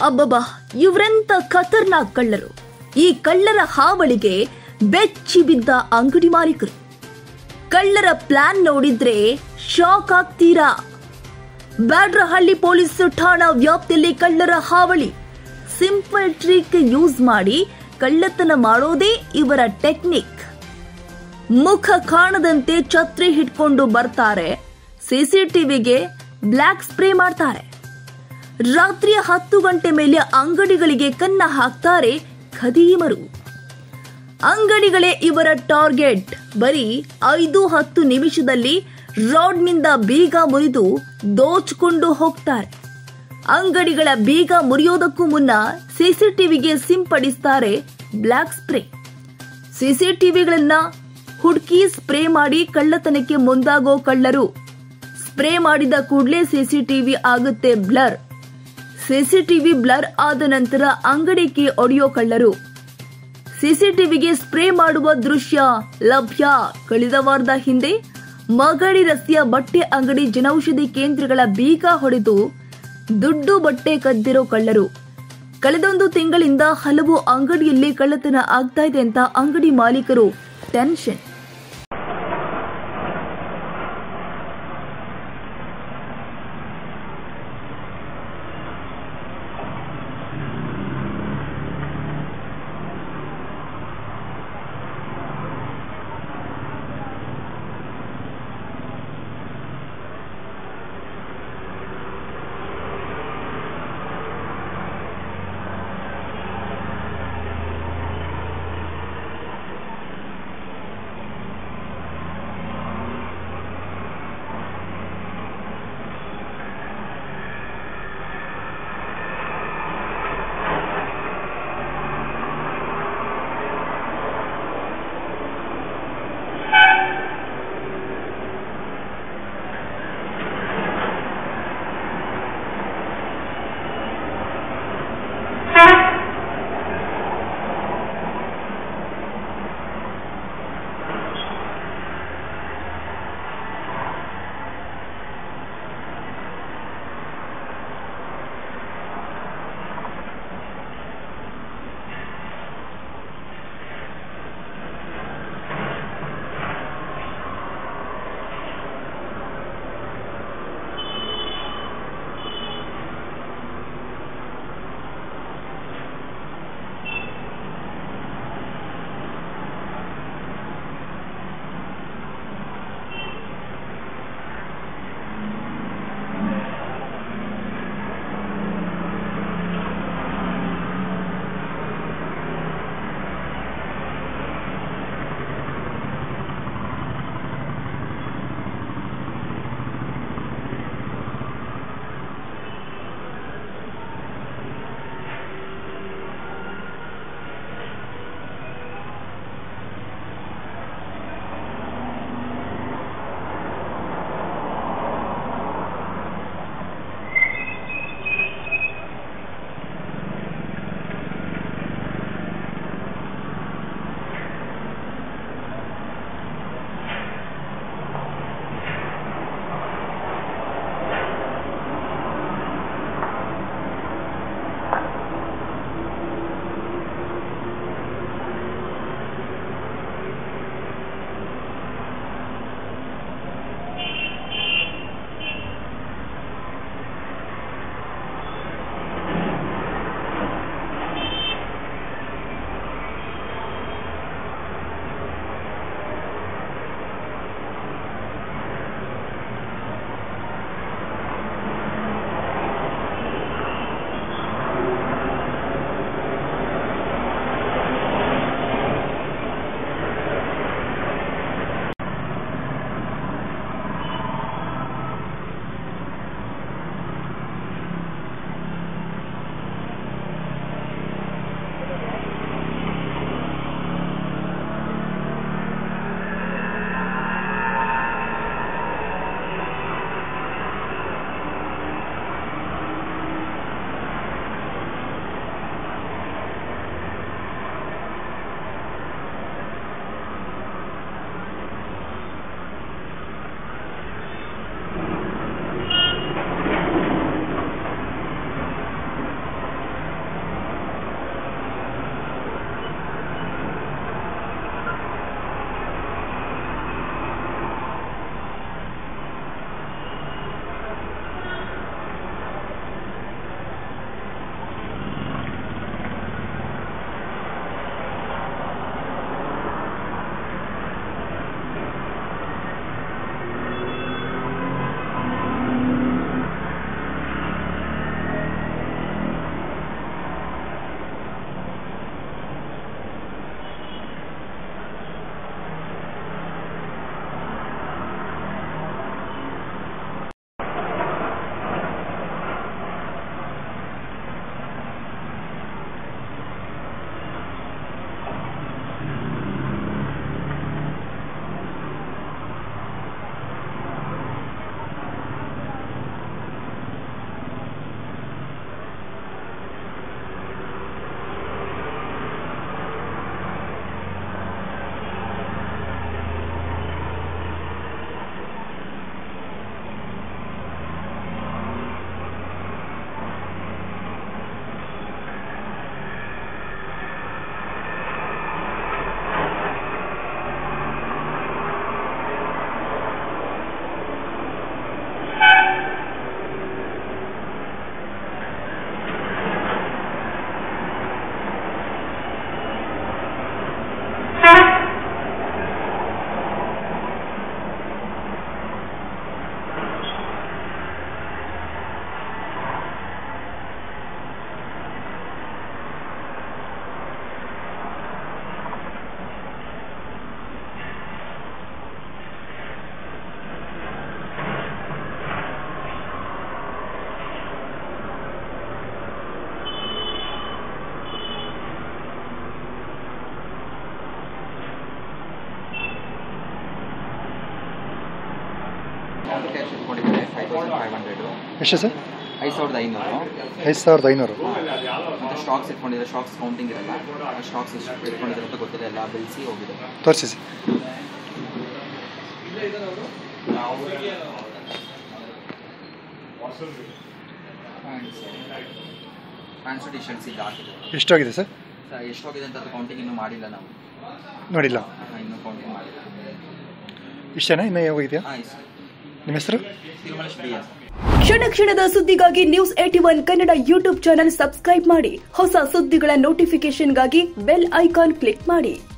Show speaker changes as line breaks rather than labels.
ಅಬ್ಬಬ್ಬಾ ಇವರೆಂತ ಖತರ್ನಾಕ್ ಕಳ್ಳರು ಈ ಕಳ್ಳರ ಹಾವಳಿಗೆ ಬೆಚ್ಚಿ ಬಿದ್ದ ಅಂಗಡಿ ಮಾಲೀಕರು ಕಳ್ಳರ ಪ್ಲಾನ್ ನೋಡಿದ್ರೆ ಶಾಕ್ ಆಗ್ತೀರಾ ಬ್ಯಾಡ್ರಹಳ್ಳಿ ಪೊಲೀಸ್ ಠಾಣಾ ವ್ಯಾಪ್ತಿಯಲ್ಲಿ ಕಳ್ಳರ ಹಾವಳಿ ಸಿಂಪಲ್ ಟ್ರಿಕ್ ಯೂಸ್ ಮಾಡಿ ಕಳ್ಳತನ ಮಾಡೋದೇ ಇವರ ಟೆಕ್ನಿಕ್ ಮುಖ ಕಾಣದಂತೆ ಛತ್ರಿ ಹಿಡ್ಕೊಂಡು ಬರ್ತಾರೆ ಸಿಸಿಟಿವಿಗೆ ಬ್ಲ್ಯಾಕ್ ಸ್ಪ್ರೇ ಮಾಡ್ತಾರೆ ರಾತ್ರಿ ಹತ್ತು ಗಂಟೆ ಮೇಲೆ ಅಂಗಡಿಗಳಿಗೆ ಕನ್ನ ಹಾಕ್ತಾರೆ ಖದೀಮರು ಅಂಗಡಿಗಳೇ ಇವರ ಟಾರ್ಗೆಟ್ ಬರೀ ಐದು ಹತ್ತು ನಿಮಿಷದಲ್ಲಿ ರಾಡ್ನಿಂದ ಬೀಗ ಮುರಿದು ದೋಚಿಕೊಂಡು ಹೋಗ್ತಾರೆ ಅಂಗಡಿಗಳ ಬೀಗ ಮುರಿಯೋದಕ್ಕೂ ಮುನ್ನ ಸಿಸಿಟಿವಿಗೆ ಸಿಂಪಡಿಸ್ತಾರೆ ಬ್ಲ್ಯಾಕ್ ಸ್ಪ್ರೇ ಸಿಸಿಟಿವಿಗಳನ್ನ ಹುಡುಕಿ ಸ್ಪ್ರೇ ಮಾಡಿ ಕಳ್ಳತನಕ್ಕೆ ಮುಂದಾಗೋ ಕಳ್ಳರು ಸ್ಪ್ರೇ ಮಾಡಿದ ಕೂಡಲೇ ಸಿಸಿಟಿವಿ ಆಗುತ್ತೆ ಬ್ಲರ್ ಸಿಸಿಟಿವಿ ಬ್ಲರ್ ಆದ ನಂತರ ಅಂಗಡಿಗೆ ಒಡೆಯೋ ಕಳ್ಳರು ಸಿಸಿಟಿವಿಗೆ ಸ್ಪ್ರೇ ಮಾಡುವ ದೃಶ್ಯ ಲಭ್ಯ ಕಳೆದ ವಾರದ ಹಿಂದೆ ಮಗಡಿ ರಸ್ತೆಯ ಬಟ್ಟೆ ಅಂಗಡಿ ಜನೌಷಧಿ ಕೇಂದ್ರಗಳ ಬೀಗ ಹೊಡೆದು ದುಡ್ಡು ಬಟ್ಟೆ ಕದ್ದಿರೋ ಕಳ್ಳರು ಕಳೆದೊಂದು ತಿಂಗಳಿಂದ ಹಲವು ಅಂಗಡಿಯಲ್ಲಿ ಕಳ್ಳತನ ಆಗ್ತಾ ಇದೆ ಅಂತ ಅಂಗಡಿ ಮಾಲೀಕರು ಟೆನ್ಷನ್
ಕ್ಯಾಶ್ ಇಟ್ಕೊಂಡಿದ್ದಾರೆ ಫೈವ್ ತೌಸಂಡ್ ಫೈವ್ ಹಂಡ್ರೆಡು
ಎಷ್ಟು ಸರ್
ಐದು ಸಾವಿರದ ಐನೂರು
ಐದು ಸಾವಿರದ ಐನೂರು
ಮತ್ತು ಸ್ಟಾಕ್ಸ್ ಇಟ್ಕೊಂಡಿದ್ದಾರೆ ಸ್ಟಾಕ್ಸ್ ಕೌಂಟಿಂಗ್ ಇರಲ್ಲ ಸ್ಟಾಕ್ಸ್ ಎಷ್ಟು ಇಟ್ಕೊಂಡಿದ್ದಾರೆ ಅಂತ ಗೊತ್ತಿಲ್ಲ ಎಲ್ಲ ಬಿಡಿಸಿ ಹೋಗಿದೆ
ತೋರಿಸಿ ಸರ್
ಪ್ಯಾಂಟ್ಸು ಟಿ ಶರ್ಟ್ಸ್ ಇದು ಹಾಕಿದೆ
ಎಷ್ಟಾಗಿದೆ ಸರ್
ಸರ್ ಎಷ್ಟೋಗಿದೆ ಅಂತ ಕೌಂಟಿಂಗ್ ಇನ್ನೂ ಮಾಡಿಲ್ಲ ನಾವು
ನೋಡಿಲ್ಲ
ಹಾಂ, ಇನ್ನೂ ಕೌಂಟಿಂಗ್ ಮಾಡಿಲ್ಲ
ಇಷ್ಟೇನಾ ಇನ್ನೂ ಹೋಗಿದೆಯಾ
ಹಾಂ ಇಷ್ಟು
ನಿಮ್ಮ ಹೆಸರು
ತಿರುಮಲೇಶ್ ಬಿ ಎಸ್
ಕ್ಷಣ ಕ್ಷಣದ ಸುದ್ದಿಗಾಗಿ news eighty one Kannada YouTube channel subscribe ಮಾಡಿ ಹೊಸ ಸುದ್ದಿಗಳ ನೋಟಿಫಿಕೇಶನ್ಗಾಗಿ ಬೆಲ್ ಐಕಾನ್ ಕ್ಲಿಕ್ ಮಾಡಿ